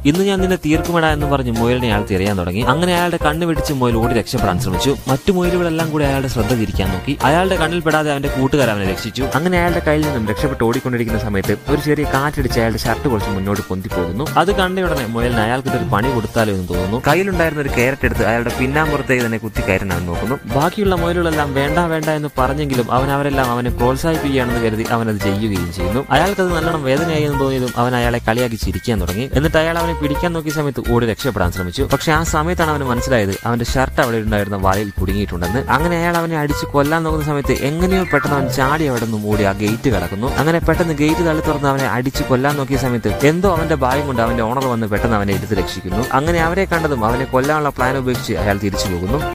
ഇന്ന് ഞാൻ നിന്നെ തീർക്കുമെടാ എന്ന് പറഞ്ഞ് മുയലിനെ അയാൾ തിരയാൻ തുടങ്ങി അങ്ങനെ അയാളുടെ കണ്ണ് വെടിച്ച് മുയൽ ഓടി രക്ഷപ്പെടാൻ ശ്രമിച്ചു മറ്റു മുയലുകളെല്ലാം കൂടി അയാളുടെ ശ്രദ്ധ തിരിക്കാൻ നോക്കി അയാളുടെ കണ്ണിൽ പെടാതെ അവന്റെ കൂട്ടുകാർ അവനെ രക്ഷിച്ചു അങ്ങനെ അയാളുടെ കയ്യിൽ നിന്നും രക്ഷപ്പെട്ട് ഓടിക്കൊണ്ടിരിക്കുന്ന സമയത്ത് ഒരു ചെറിയ കാറ്റടിച്ച് അയാളുടെ ഷർട്ട് കുറച്ച് മുന്നോട്ട് പൊന്തിപ്പോകുന്നു അത് കണ്ട ഉടനെ മുയലിന് അയാൾക്ക് ഇതൊരു പണി കൊടുത്താലോ എന്ന് തോന്നുന്നു കയ്യിലുണ്ടായിരുന്ന ഒരു കാരറ്റ് എടുത്ത് അയാളുടെ പിന്നാമ്പുറത്തേക്ക് തന്നെ കുത്തി കയറാൻ അവൻ നോക്കുന്നു ബാക്കിയുള്ള മുയലുകളെല്ലാം വേണ്ട വേണ്ട എന്ന് പറഞ്ഞെങ്കിലും അവൻ അവരെല്ലാം അവനെ പ്രോത്സാഹിപ്പിക്കുകയാണെന്ന് കരുതി അവൻ അത് ചെയ്യുകയും ചെയ്യുന്നു അയാൾക്കത് നല്ലോണം വേദനയായി എന്ന് തോന്നിയതും അവൻ അയാളെ കളിയാക്കി ചിരിക്കാൻ തുടങ്ങി എന്നിട്ട് അയാൾ അവനെ പിടിക്കാൻ നോക്കിയ സമയത്ത് ഓടി രക്ഷപ്പെടാൻ ശ്രമിച്ചു പക്ഷെ ആ സമയത്താണ് അവന് മനസ്സിലായത് അവന്റെ ഷർട്ട് അവിടെ ഉണ്ടായിരുന്ന വലയിൽ കുടുങ്ങിയിട്ടുണ്ടെന്ന് അങ്ങനെ അയാൾ അവനെ അടിച്ച് കൊല്ലാൻ നോക്കുന്ന സമയത്ത് എങ്ങനെയോ പെട്ടെന്ന് അവൻ ചാടി അവിടെ നിന്നും ഓടി ആ ഗേറ്റ് കടക്കുന്നു അങ്ങനെ പെട്ടെന്ന് ഗേറ്റ് തള്ളി തുറന്ന് അവനെ അടിച്ച് കൊല്ലാൻ നോക്കിയ സമയത്ത് എന്തോ അവന്റെ ഭാഗ്യം കൊണ്ട് അവന്റെ ഓണർ വന്ന് പെട്ടെന്ന് അവനെ എടുത്ത് രക്ഷിക്കുന്നു അങ്ങനെ അവരെ കണ്ടതും അവനെ കൊല്ലാനുള്ള പ്ലാൻ ഉപേക്ഷിച്ച് അയാൾ തിരിച്ചു പോകുന്നു